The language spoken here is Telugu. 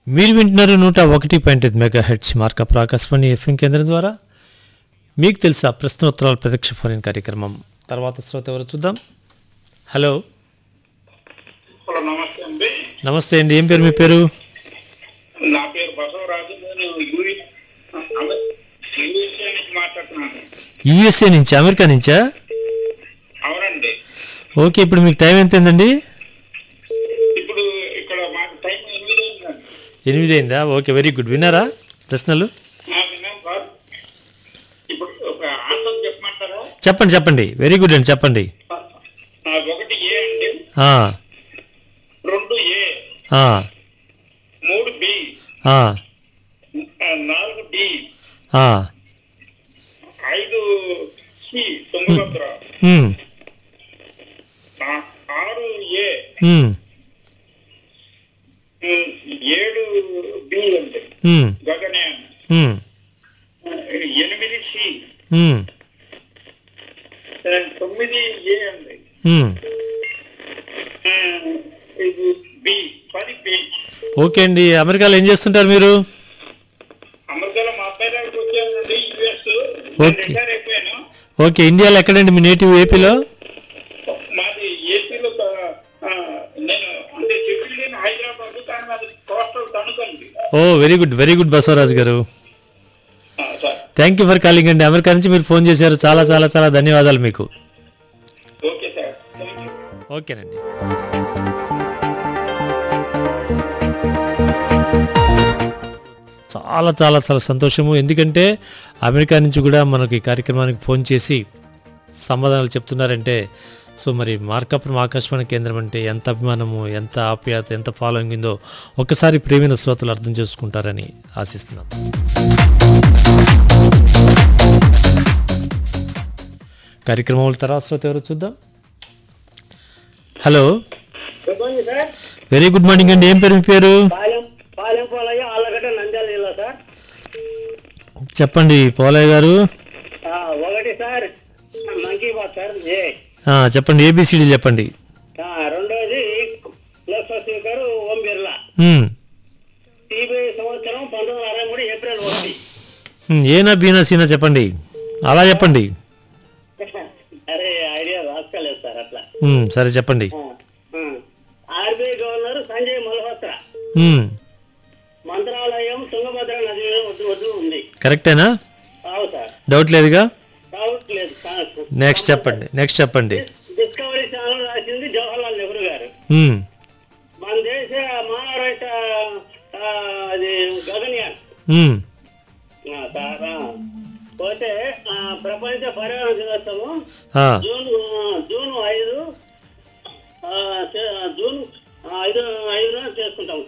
మీరు వింటున్నారు నూట ఒకటి పాయింట్ ఐదు మెగా హెడ్స్ మార్కప్ ఆకాశవాణి ఎఫ్ఎం కేంద్రం ద్వారా మీకు తెలుసా ప్రశ్నోత్తరాల ప్రత్యక్ష ఫోన్ కార్యక్రమం తర్వాత శ్రోత ఎవరు చూద్దాం హలో హలో నమస్తే అండి నమస్తే అండి ఏం పేరు మీ పేరు నా పేరు బసవరాజు నేను యూరి అమె- యూఎస్ఏ నుంచి మాట్లాడుతున్నాను యుఎస్ఏ నుంచి అమెరికా నుంచా అవునండి ఓకే ఇప్పుడు మీకు టైం ఎంత అయిందండి ఇప్పుడు ఇక్కడ మాకు టైం ఎనిమిది అయిందండి ఎనిమిది అయిందా ఓకే వెరీ గుడ్ విన్నారా ప్రశ్నలు నా విన్నాం సార్ ఇప్పుడు ఒక ఆన్సర్ చెప్పమంటారా చెప్పండి చెప్పండి వెరీ గుడ్ అండి చెప్పండి ఆ, ఒకటి ఏ అండి ఆ, రెండు ఏ ఆ, మూడు బి ఆ, ఆ, నాలుగు డి ఆ. ఐదు సి తుంగభద్ర ఉమ్, ఆ- ఆరు ఏ ఉమ్, ఉమ్, ఏడు బి అండి ఉమ్, గగనయాన్ ఉమ్, ఎనిమిది సి ఉమ్, తొమ్మిది ఏ అండి ఉమ్. ఆ, ఇది బి పది బి ఓకే అండి అమెరికాలో ఏం చేస్తుంటారు మీరు అమెరికాలో మా అబ్బాయి దగ్గరికి వచ్చానండి యుఎస్ ఓకే. రిటైర్ అయిపోయాను ఓకే ఇండియాలో ఎక్కడండి మీ నేటివ్ ఏపీలో మాది ఏపీలో ఆ, నేను అంటే చెప్పి నేను హైదరాబాద్ కానీ మాది కోస్టల్ తణుకండి oh very good very good Basavaraju గారు ఆ, sir thank you for calling అండి అమెరికా నుంచి మీరు ఫోన్ చేశారు చాలా చాలా చాలా ధన్యవాదాలు మీకు ఓకే సార్ థ్యాంక్ యూ ఓకేనండి చాలా చాలా చాలా సంతోషము ఎందుకంటే అమెరికా నుంచి కూడా మనకి ఈ కార్యక్రమానికి ఫోన్ చేసి సమాధానాలు చెప్తున్నారంటే సో మరి మార్కాపురం ఆకాశవాణి కేంద్రం అంటే ఎంత అభిమానము ఎంత ఆప్యాయత ఎంత ఫాలోయింగ్ ఉందో ఒక్కసారి ప్రేమైన శ్రోతలు అర్థం చేసుకుంటారని ఆశిస్తున్నాం కార్యక్రమం తర్వాత శ్రోత ఎవరో చూద్దాం హలో చెప్పండి సార్ వెరీ గుడ్ మార్నింగ్ అండి ఏం పేరు మీ పేరు పాలెం పాలెం పోలయ్య ఆళ్ళగడ్డ నంద్యాల జిల్లా సార్ చెప్పండి పోలయ్య గారు ఆ, ఒకటి sir monkey bath sir A ఆ, చెప్పండి ఏబిసిడి చెప్పండి ఆ, రెండోది Lok Sabha speaker Om Birla um, CBI సంవత్సరం పంతొమ్మిది వందల అరవై మూడు ఏప్రిల్ ఒకటి ఉమ్, ఏనా బీనా సీనా చెప్పండి అలా చెప్పండి అరే ఐడియా రాసుకోలేదు సార్ అట్లా ఉమ్, సరే చెప్పండి RBI governor Sanjay Malhotra um, Mantralayam Tungabhadra నది మీద వద్దు వద్దు ఉంది కరెక్టేనా అవు సార్ డౌట్ లేదుగా డౌట్ లేదు సార్. నెక్స్ట్ చెప్పండి నెక్స్ట్ చెప్పండి డిస్కవరీ ఛానల్ రాసింది జవహర్లాల్ నెహ్రూ గారు ఉమ్, మన దేశ మానవ రైత ఆ, అది గగన్యాన్ ఉమ్, ఆ, సార్, ఆ. పోతే ఆ, ప్రపంచ పర్యావరణ దినోత్సవం ఆ, జూన్ ఆ, జూన్ ఐదు ఆ, చే- జూన్ ఐదు ఐదున చేసుకుంటాం